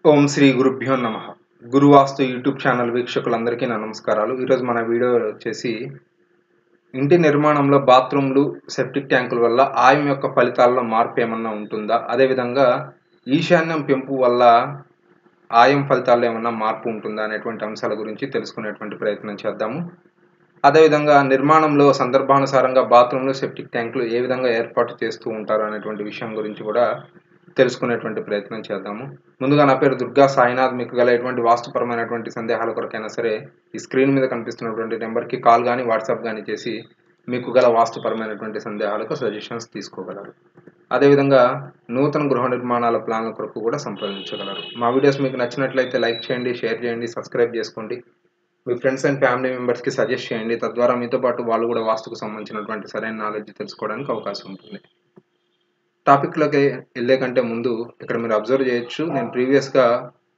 ఓం శ్రీ గురుభ్యో నమ గురువాస్తు YouTube channel వీక్షకులందరికీ నా నమస్కారాలు ఈరోజు మన వీడియో వచ్చేసి ఇంటి నిర్మాణంలో బాత్రూమ్లు సెప్టిక్ ట్యాంకుల వల్ల ఆయం యొక్క ఫలితాల్లో మార్పు ఏమన్నా ఉంటుందా అదేవిధంగా ఈశాన్యం పెంపు వల్ల ఆయం ఫలితాల్లో ఏమన్నా మార్పు ఉంటుందా అనేటువంటి అంశాల గురించి తెలుసుకునేటువంటి ప్రయత్నం చేద్దాము అదేవిధంగా నిర్మాణంలో సందర్భానుసారంగా బాత్రూంలు సెప్టిక్ ట్యాంకులు ఏ విధంగా ఏర్పాటు చేస్తూ ఉంటారు అనేటువంటి విషయం గురించి కూడా తెలుసుకునేటువంటి ప్రయత్నం చేద్దాము ముందుగా నా పేరు దుర్గా సాయినాథ్ మీకు గల ఎటువంటి వాస్తుపరమైనటువంటి సందేహాల కొరకైనా సరే ఈ స్క్రీన్ మీద కనిపిస్తున్నటువంటి నెంబర్కి కాల్ కానీ వాట్సాప్ కానీ చేసి మీకు గల వాస్తుపరమైనటువంటి సందేహాలకు సజెషన్స్ తీసుకోగలరు అదేవిధంగా నూతన గృహ నిర్మాణాల ప్లాన్ల కొరకు కూడా సంప్రదించగలరు మా వీడియోస్ మీకు నచ్చినట్లయితే లైక్ చేయండి షేర్ చేయండి సబ్స్క్రైబ్ చేసుకోండి మీ ఫ్రెండ్స్ అండ్ ఫ్యామిలీ మెంబర్స్కి సజెస్ట్ చేయండి తద్వారా మీతో పాటు వాళ్ళు కూడా వాస్తుకు సంబంధించినటువంటి సరైన నాలెడ్జ్ తెలుసుకోవడానికి అవకాశం ఉంటుంది టాపిక్లోకి వెళ్ళే కంటే ముందు ఇక్కడ మీరు అబ్జర్వ్ చేయొచ్చు నేను ప్రీవియస్గా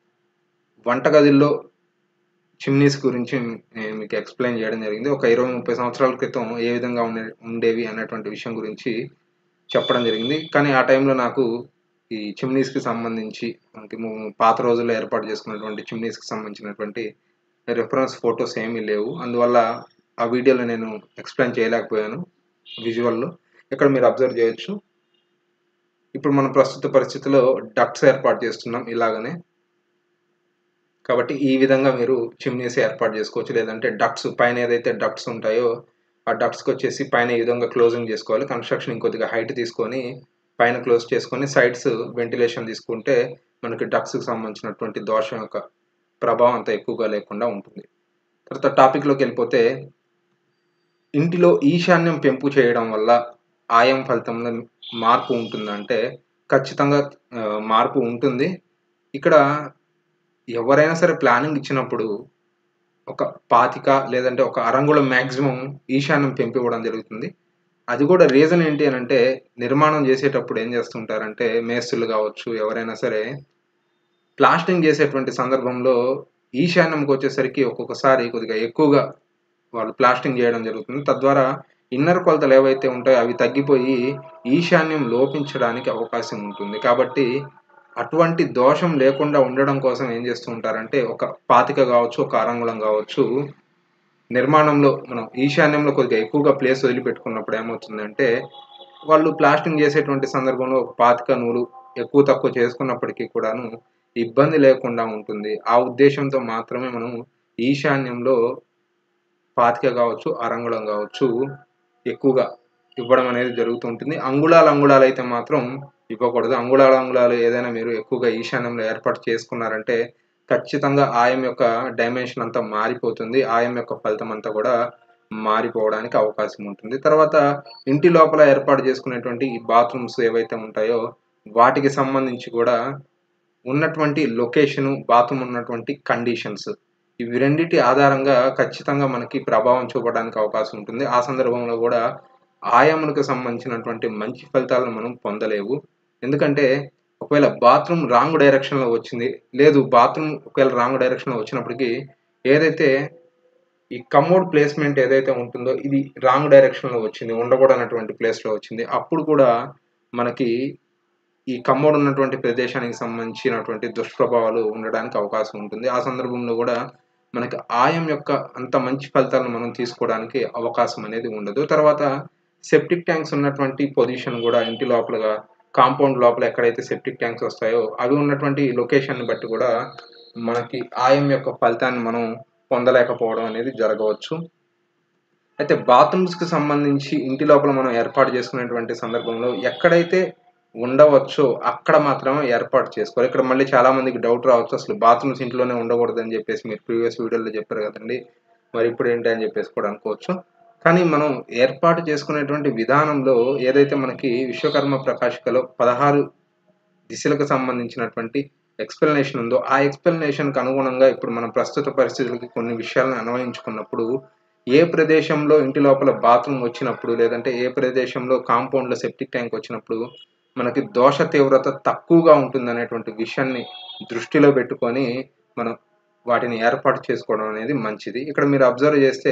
వంటగదిలో చిమ్నీస్ గురించి నేను మీకు ఎక్స్ప్లెయిన్ చేయడం జరిగింది ఒక ఇరవై ముప్పై సంవత్సరాల క్రితం ఏ విధంగా ఉండే ఉండేవి అనేటువంటి విషయం గురించి చెప్పడం జరిగింది కానీ ఆ టైంలో నాకు ఈ చిమ్నీస్కి సంబంధించి మనకి ము- పాత రోజుల్లో ఏర్పాటు చేసుకున్నటువంటి చిమ్నీస్కి సంబంధించినటువంటి రెఫరెన్స్ ఫొటోస్ ఏమీ లేవు అందువల్ల ఆ వీడియోలో నేను ఎక్స్ప్లెయిన్ చేయలేకపోయాను విజువల్లో ఇక్కడ మీరు అబ్జర్వ్ చేయొచ్చు ఇప్పుడు మన ప్రస్తుత పరిస్థితిలో డక్ట్స్ ఏర్పాటు చేస్తున్నాం ఇలాగనే కాబట్టి ఈ విధంగా మీరు చిమ్నీస్ ఏర్పాటు చేసుకోవచ్చు లేదంటే డక్ట్స్ పైన ఏదైతే డక్ట్స్ ఉంటాయో ఆ డక్ట్స్కి వచ్చేసి పైన ఈ విధంగా క్లోజింగ్ చేసుకోవాలి కన్స్ట్రక్షన్ ఇంకొద్దిగా హైట్ తీసుకొని పైన క్లోజ్ చేసుకొని సైడ్స్ వెంటిలేషన్ తీసుకుంటే మనకి డక్ట్స్కి సంబంధించినటువంటి దోషం యొక్క ప్రభావం అంత ఎక్కువగా లేకుండా ఉంటుంది తర్వాత టాపిక్లోకి వెళ్ళిపోతే ఇంటిలో ఈశాన్యం పెంపు చేయడం వల్ల ఆయం ఫలితంలో మార్పు ఉంటుందంటే ఖచ్చితంగా ఆ, మార్పు ఉంటుంది ఇక్కడ ఎవరైనా సరే ప్లానింగ్ ఇచ్చినప్పుడు ఒక పాతిక లేదంటే ఒక అరంగుళం మ్యాక్సిమం ఈశాన్యం పెంపు ఇవ్వడం జరుగుతుంది అది కూడా రీజన్ ఏంటి అని అంటే నిర్మాణం చేసేటప్పుడు ఏం చేస్తుంటారంటే మేస్తులు కావచ్చు ఎవరైనా సరే ప్లాస్టింగ్ చేసేటువంటి సందర్భంలో ఈశాన్యంకి వచ్చేసరికి ఒక్కొక్కసారి కొద్దిగా ఎక్కువగా వాళ్ళు ప్లాస్టింగ్ చేయడం జరుగుతుంది తద్వారా ఇన్నర్ కొలతలు ఏవైతే ఉంటాయో అవి తగ్గిపోయి ఈశాన్యం లోపించడానికి అవకాశం ఉంటుంది కాబట్టి అటువంటి దోషం లేకుండా ఉండడం కోసం ఏం చేస్తూ ఉంటారంటే ఒక పాతిక కావచ్చు ఒక అరంగుళం కావచ్చు నిర్మాణంలో మనం ఈశాన్యంలో కొద్దిగా ఎక్కువగా ప్లేస్ వదిలిపెట్టుకున్నప్పుడు ఏమవుతుందంటే వాళ్ళు ప్లాస్టింగ్ చేసేటువంటి సందర్భంలో ఒక పాతిక నూలు ఎక్కువ తక్కువ చేసుకున్నప్పటికీ కూడాను ఇబ్బంది లేకుండా ఉంటుంది ఆ ఉద్దేశంతో మాత్రమే మనం ఈశాన్యంలో పాతిక కావచ్చు అరంగుళం కావచ్చు ఎక్కువగా ఇవ్వడం అనేది జరుగుతూ ఉంటుంది అంగుళాలు అంగుళాలు అయితే మాత్రం ఇవ్వకూడదు అంగుళాలు అంగుళాలు ఏదైనా మీరు ఎక్కువగా ఈశాన్యంలో ఏర్పాటు చేసుకున్నారంటే ఖచ్చితంగా ఆయం యొక్క డైమెన్షన్ అంతా మారిపోతుంది ఆయం యొక్క ఫలితం అంతా కూడా మారిపోవడానికి అవకాశం ఉంటుంది తర్వాత ఇంటి లోపల ఏర్పాటు చేసుకునేటువంటి ఈ బాత్రూమ్స్ ఏవైతే ఉంటాయో వాటికి సంబంధించి కూడా ఉన్నటువంటి లొకేషను బాత్రూమ్ ఉన్నటువంటి కండిషన్స్ ఇవి రెండిటి ఆధారంగా ఖచ్చితంగా మనకి ప్రభావం చూపడానికి అవకాశం ఉంటుంది ఆ సందర్భంలో కూడా ఆయాములకు సంబంధించినటువంటి మంచి ఫలితాలను మనం పొందలేవు ఎందుకంటే ఒకవేళ బాత్రూమ్ రాంగ్ డైరెక్షన్లో వచ్చింది లేదు బాత్రూమ్ ఒకవేళ రాంగ్ డైరెక్షన్లో వచ్చినప్పటికీ ఏదైతే ఈ కమోడ్ ప్లేస్మెంట్ ఏదైతే ఉంటుందో ఇది రాంగ్ డైరెక్షన్లో వచ్చింది ఉండకూడనటువంటి ప్లేస్లో వచ్చింది అప్పుడు కూడా మనకి ఈ కమ్మోడ్ ఉన్నటువంటి ప్రదేశానికి సంబంధించినటువంటి దుష్ప్రభావాలు ఉండడానికి అవకాశం ఉంటుంది ఆ సందర్భంలో కూడా మనకి ఆయం యొక్క అంత మంచి ఫలితాలను మనం తీసుకోవడానికి అవకాశం అనేది ఉండదు తర్వాత సెప్టిక్ ట్యాంక్స్ ఉన్నటువంటి పొజిషన్ కూడా ఇంటి లోపలగా కాంపౌండ్ లోపల ఎక్కడైతే సెప్టిక్ ట్యాంక్స్ వస్తాయో అవి ఉన్నటువంటి లొకేషన్ బట్టి కూడా మనకి ఆయం యొక్క ఫలితాన్ని మనం పొందలేకపోవడం అనేది జరగవచ్చు అయితే బాత్రూమ్స్కి సంబంధించి ఇంటి లోపల మనం ఏర్పాటు చేసుకునేటువంటి సందర్భంలో ఎక్కడైతే ఉండవచ్చో అక్కడ మాత్రమే ఏర్పాటు చేసుకోవాలి ఇక్కడ మళ్ళీ చాలా మందికి డౌట్ రావచ్చు అసలు బాత్రూమ్స్ ఇంట్లోనే ఉండకూడదని చెప్పేసి మీరు ప్రీవియస్ వీడియోలో చెప్పారు కదండి మరి ఇప్పుడు ఏంటి అని చెప్పేసి కూడా అనుకోవచ్చు కానీ మనం ఏర్పాటు చేసుకునేటువంటి విధానంలో ఏదైతే మనకి విశ్వకర్మ ప్రకాశికలో పదహారు దిశలకు సంబంధించినటువంటి ఎక్స్ప్లెనేషన్ ఉందో ఆ ఎక్స్ప్లెనేషన్కి అనుగుణంగా ఇప్పుడు మన ప్రస్తుత పరిస్థితులకి కొన్ని విషయాలను అన్వయించుకున్నప్పుడు ఏ ప్రదేశంలో ఇంటి లోపల బాత్రూమ్ వచ్చినప్పుడు లేదంటే ఏ ప్రదేశంలో కాంపౌండ్లో సెప్టిక్ ట్యాంక్ వచ్చినప్పుడు మనకి దోష తీవ్రత తక్కువగా ఉంటుంది అనేటువంటి విషయాన్ని దృష్టిలో పెట్టుకొని మనం వాటిని ఏర్పాటు చేసుకోవడం అనేది మంచిది ఇక్కడ మీరు అబ్జర్వ్ చేస్తే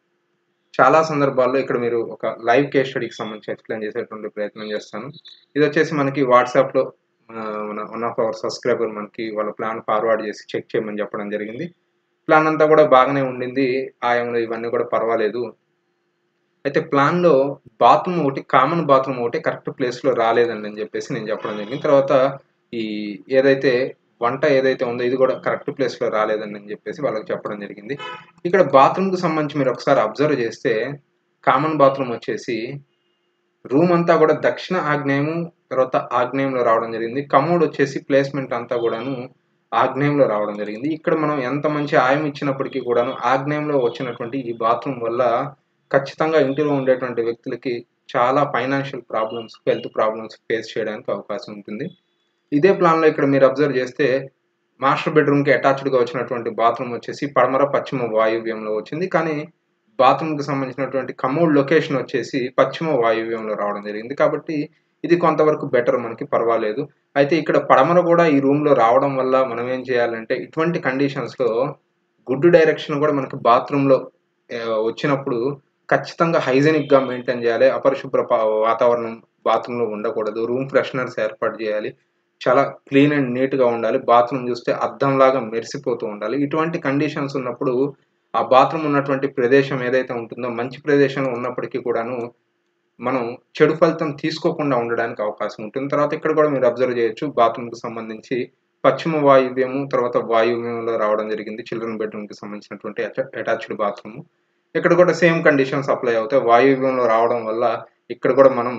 చాలా సందర్భాల్లో ఇక్కడ మీరు ఒక లైవ్ కేస్ స్టడీకి సంబంధించి ఎక్స్ప్లెయిన్ చేసేటువంటి ప్రయత్నం చేస్తాను ఇది వచ్చేసి మనకి వాట్సాప్లో వన్ ఆఫ్ అవర్ సబ్స్క్రైబర్ మనకి వాళ్ళ ప్లాన్ ఫార్వర్డ్ చేసి చెక్ చేయమని చెప్పడం జరిగింది ప్లాన్ అంతా కూడా బాగానే ఉండింది ఆయంలో ఇవన్నీ కూడా పర్వాలేదు అయితే ప్లాన్లో బాత్రూమ్ ఒకటి కామన్ బాత్రూమ్ ఒకటి కరెక్ట్ ప్లేస్లో రాలేదండి అని చెప్పేసి నేను చెప్పడం జరిగింది తర్వాత ఈ ఏదైతే వంట ఏదైతే ఉందో ఇది కూడా కరెక్ట్ ప్లేస్లో రాలేదని అని చెప్పేసి వాళ్ళకి చెప్పడం జరిగింది ఇక్కడ బాత్రూమ్కి సంబంధించి మీరు ఒకసారి అబ్జర్వ్ చేస్తే కామన్ బాత్రూమ్ వచ్చేసి రూమ్ అంతా కూడా దక్షిణ ఆగ్నేయము తర్వాత ఆగ్నేయంలో రావడం జరిగింది కమోడ్ వచ్చేసి ప్లేస్మెంట్ అంతా కూడాను ఆగ్నేయంలో రావడం జరిగింది ఇక్కడ మనం ఎంత మంచి ఆయం ఇచ్చినప్పటికీ కూడాను ఆగ్నేయంలో వచ్చినటువంటి ఈ బాత్రూమ్ వల్ల ఖచ్చితంగా ఇంటిలో ఉండేటువంటి వ్యక్తులకి చాలా financial problems health problems face చేయడానికి అవకాశం ఉంటుంది ఇదే ప్లాన్లో ఇక్కడ మీరు అబ్జర్వ్ చేస్తే మాస్టర్ బెడ్రూమ్కి అటాచ్డ్గా వచ్చినటువంటి బాత్రూమ్ వచ్చేసి పడమర పశ్చిమ వాయువ్యంలో వచ్చింది కానీ బాత్రూమ్కి సంబంధించినటువంటి కమోడ్ లొకేషన్ వచ్చేసి పశ్చిమ వాయువ్యంలో రావడం జరిగింది కాబట్టి ఇది కొంతవరకు బెటర్ మనకి పర్వాలేదు అయితే ఇక్కడ పడమర కూడా ఈ రూమ్లో రావడం వల్ల మనం ఏం చేయాలంటే ఇటువంటి కండిషన్స్లో గుడ్ డైరెక్షన్ కూడా మనకి బాత్రూంలో వచ్చినప్పుడు ఖచ్చితంగా హైజెనిక్గా మెయింటైన్ చేయాలి అపరిశుభ్ర వాతావరణం బాత్రూంలో ఉండకూడదు రూమ్ ఫ్రెషనర్స్ ఏర్పాటు చేయాలి చాలా క్లీన్ అండ్ నీట్గా ఉండాలి బాత్రూమ్ చూస్తే అద్దంలాగా మెరిసిపోతూ ఉండాలి ఇటువంటి కండిషన్స్ ఉన్నప్పుడు ఆ బాత్రూమ్ ఉన్నటువంటి ప్రదేశం ఏదైతే ఉంటుందో మంచి ప్రదేశంలో ఉన్నప్పటికీ కూడాను మనం చెడు ఫలితం తీసుకోకుండా ఉండడానికి అవకాశం ఉంటుంది తర్వాత ఇక్కడ కూడా మీరు అబ్జర్వ్ చేయొచ్చు బాత్రూమ్కి సంబంధించి పశ్చిమ వాయువ్యము తర్వాత వాయువ్యంలో రావడం జరిగింది చిల్డ్రన్ బెడ్రూమ్కి సంబంధించినటువంటి అటాచ్డ్ బాత్రూమ్ ఇక్కడ కూడా సేమ్ కండిషన్స్ అప్లై అవుతాయి వాయువ్యంలో రావడం వల్ల ఇక్కడ కూడా మనం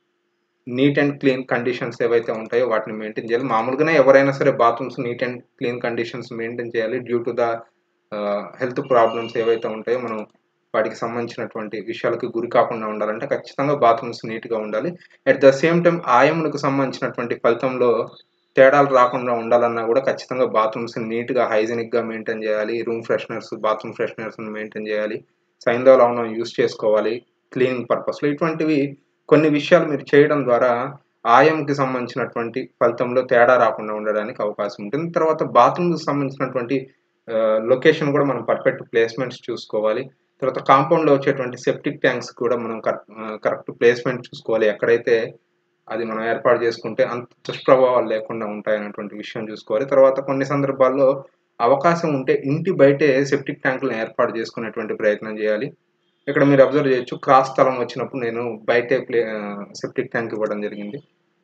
నీట్ అండ్ క్లీన్ కండిషన్స్ ఏవైతే ఉంటాయో వాటిని మెయింటైన్ చేయాలి మామూలుగానే ఎవరైనా సరే bathrooms neat and clean conditions maintain చేయాలి due to the health problems ఏవైతే ఉంటాయో మనం వాటికి సంబంధించినటువంటి విషయాలకు గురి కాకుండా ఉండాలంటే ఖచ్చితంగా బాత్రూమ్స్ నీట్గా ఉండాలి అట్ ద సేమ్ టైం ఆయములకు సంబంధించినటువంటి ఫలితంలో తేడాలు రాకుండా ఉండాలన్నా కూడా ఖచ్చితంగా బాత్రూమ్స్ నీట్గా హైజెనిక్గా మెయింటైన్ చేయాలి room fresheners bathroom fresheners maintain చేయాలి సైంధవ లవణం యూస్ చేసుకోవాలి క్లీనింగ్ పర్పస్లో ఇటువంటివి కొన్ని విషయాలు మీరు చేయడం ద్వారా ఆయంకి సంబంధించినటువంటి ఫలితంలో తేడా రాకుండా ఉండడానికి అవకాశం ఉంటుంది తర్వాత బాత్రూమ్కి సంబంధించినటువంటి లొకేషన్ కూడా మనం పర్ఫెక్ట్ ప్లేస్మెంట్స్ చూసుకోవాలి తర్వాత కాంపౌండ్లో వచ్చేటువంటి సెప్టిక్ ట్యాంక్స్ కూడా మనం కరెక్ట్ ప్లేస్మెంట్ చూసుకోవాలి ఎక్కడైతే అది మనం ఏర్పాటు చేసుకుంటే అంత దుష్ప్రభావాలు లేకుండా ఉంటాయనేటువంటి విషయం చూసుకోవాలి తర్వాత కొన్ని సందర్భాల్లో అవకాశం ఉంటే ఇంటి బయటే సెప్టిక్ ట్యాంకులను ఏర్పాటు చేసుకునేటువంటి ప్రయత్నం చేయాలి ఇక్కడ మీరు అబ్జర్వ్ చేయొచ్చు క్రాస్ స్థలం వచ్చినప్పుడు నేను బయటే ప్లే సెప్టిక్ ట్యాంక్ ఇవ్వడం జరిగింది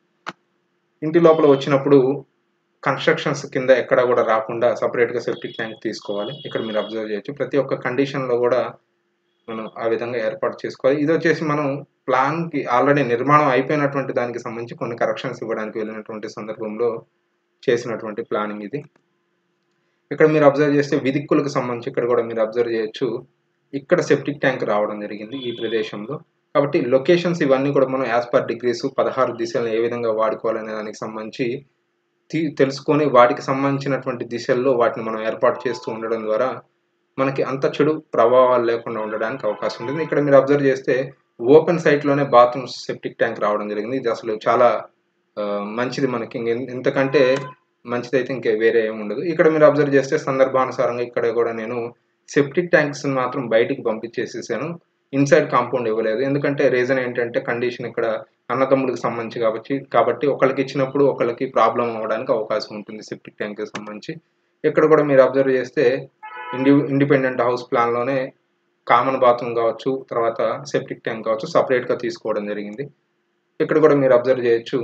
ఇంటి లోపల వచ్చినప్పుడు కన్స్ట్రక్షన్స్ కింద ఎక్కడ కూడా రాకుండా సపరేట్గా సెప్టిక్ ట్యాంక్ తీసుకోవాలి ఇక్కడ మీరు అబ్జర్వ్ చేయొచ్చు ప్రతి ఒక్క కండిషన్లో కూడా మనం ఆ విధంగా ఏర్పాటు చేసుకోవాలి ఇది వచ్చేసి మనం ప్లాన్కి ఆల్రెడీ నిర్మాణం అయిపోయినటువంటి దానికి సంబంధించి కొన్ని కరెక్షన్స్ ఇవ్వడానికి వెళ్ళినటువంటి సందర్భంలో చేసినటువంటి ప్లానింగ్ ఇది ఇక్కడ మీరు అబ్జర్వ్ చేస్తే విదిక్కులకు సంబంధించి ఇక్కడ కూడా మీరు అబ్జర్వ్ చేయొచ్చు ఇక్కడ సెప్టిక్ ట్యాంక్ రావడం జరిగింది ఈ ప్రదేశంలో కాబట్టి లొకేషన్స్ ఇవన్నీ కూడా మనం యాజ్ పర్ డిగ్రీస్ పదహారు దిశలను ఏ విధంగా వాడుకోవాలనే దానికి సంబంధించి తెలుసుకొని వాటికి సంబంధించినటువంటి దిశల్లో వాటిని మనం ఏర్పాటు చేస్తూ ఉండడం ద్వారా మనకి అంత చెడు ప్రభావాలు లేకుండా ఉండడానికి అవకాశం ఉంటుంది ఇక్కడ మీరు అబ్జర్వ్ చేస్తే ఓపెన్ సైట్లోనే బాత్రూమ్ సెప్టిక్ ట్యాంక్ రావడం జరిగింది ఇది అసలు చాలా మంచిది మనకి ఇంతకంటే మంచిది అయితే ఇంకే వేరే ఏమి ఉండదు ఇక్కడ మీరు అబ్జర్వ్ చేస్తే సందర్భానుసారంగా ఇక్కడ కూడా నేను సెప్టిక్ ట్యాంక్స్ మాత్రం బయటికి పంపించేసేసాను ఇన్సైడ్ కాంపౌండ్ ఇవ్వలేదు ఎందుకంటే రీజన్ ఏంటంటే కండిషన్ ఇక్కడ అన్నదమ్ముడికి సంబంధించి కాబట్టి కాబట్టి ఒకరికి ఇచ్చినప్పుడు ఒకరికి ప్రాబ్లం అవ్వడానికి అవకాశం ఉంటుంది సెప్టిక్ ట్యాంక్కి సంబంధించి ఇక్కడ కూడా మీరు అబ్జర్వ్ చేస్తే ఇండి ఇండిపెండెంట్ హౌస్ ప్లాన్లోనే కామన్ బాత్రూమ్ కావచ్చు తర్వాత సెప్టిక్ ట్యాంక్ కావచ్చు సపరేట్గా తీసుకోవడం జరిగింది ఇక్కడ కూడా మీరు అబ్జర్వ్ చేయొచ్చు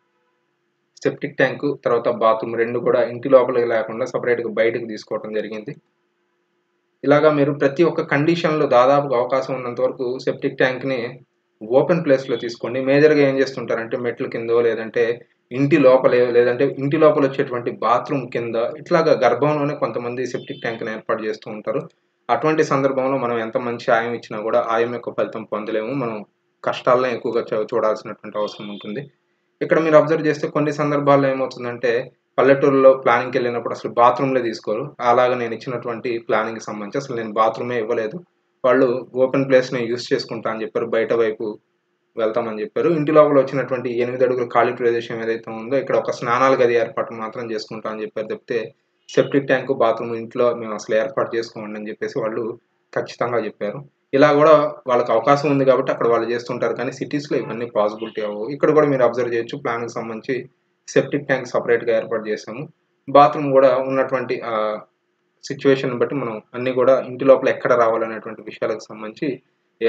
సెప్టిక్ ట్యాంకు తర్వాత బాత్రూమ్ రెండు కూడా ఇంటి లోపలికి లేకుండా సపరేట్గా బయటకు తీసుకోవడం జరిగింది ఇలాగా మీరు ప్రతి ఒక్క కండిషన్లో దాదాపుగా అవకాశం ఉన్నంత వరకు సెప్టిక్ ట్యాంక్ని ఓపెన్ ప్లేస్లో తీసుకోండి మేజర్గా ఏం చేస్తుంటారంటే మెట్ల కిందో లేదంటే ఇంటి లోపలే లేదంటే ఇంటి లోపల వచ్చేటువంటి బాత్రూమ్ కింద ఇట్లాగా గర్భంలోనే కొంతమంది సెప్టిక్ ట్యాంక్ని ఏర్పాటు చేస్తూ ఉంటారు అటువంటి సందర్భంలో మనం ఎంత మంచి ఆయం ఇచ్చినా కూడా ఆయం యొక్క ఫలితం పొందలేము మనం కష్టాలనే ఎక్కువగా చూడాల్సినటువంటి అవసరం ఉంటుంది ఇక్కడ మీరు అబ్జర్వ్ చేస్తే కొన్ని సందర్భాల్లో ఏమవుతుందంటే పల్లెటూరులో ప్లానింగ్కి వెళ్ళినప్పుడు అసలు బాత్రూమ్లే తీసుకోరు అలాగా నేను ఇచ్చినటువంటి ప్లానింగ్కి సంబంధించి అసలు నేను బాత్రూమే ఇవ్వలేదు వాళ్ళు ఓపెన్ ప్లేస్ని యూస్ చేసుకుంటా అని చెప్పారు బయట వైపు వెళ్తామని చెప్పారు ఇంటి లోపల వచ్చినటువంటి ఎనిమిది అడుగుల ఖాళీ ప్రదేశం ఏదైతే ఉందో ఇక్కడ ఒక స్నానాల గది ఏర్పాటు మాత్రం చేసుకుంటా అని చెప్పారు చెప్తే సెప్టిక్ ట్యాంక్ బాత్రూమ్ ఇంట్లో మేము అసలు ఏర్పాటు చేసుకోండి అని చెప్పేసి వాళ్ళు ఖచ్చితంగా చెప్పారు ఇలా కూడా వాళ్ళకి అవకాశం ఉంది కాబట్టి అక్కడ వాళ్ళు చేస్తుంటారు కానీ సిటీస్లో ఇవన్నీ పాసిబిలిటీ అవ్వవు ఇక్కడ కూడా మీరు అబ్జర్వ్ చేయొచ్చు ప్లాన్కి సంబంధించి సెప్టిక్ ట్యాంక్ సపరేట్గా ఏర్పాటు చేసాము బాత్రూమ్ కూడా ఉన్నటువంటి సిచ్యువేషన్ బట్టి మనం అన్నీ కూడా ఇంటి లోపల ఎక్కడ రావాలనేటువంటి విషయాలకు సంబంధించి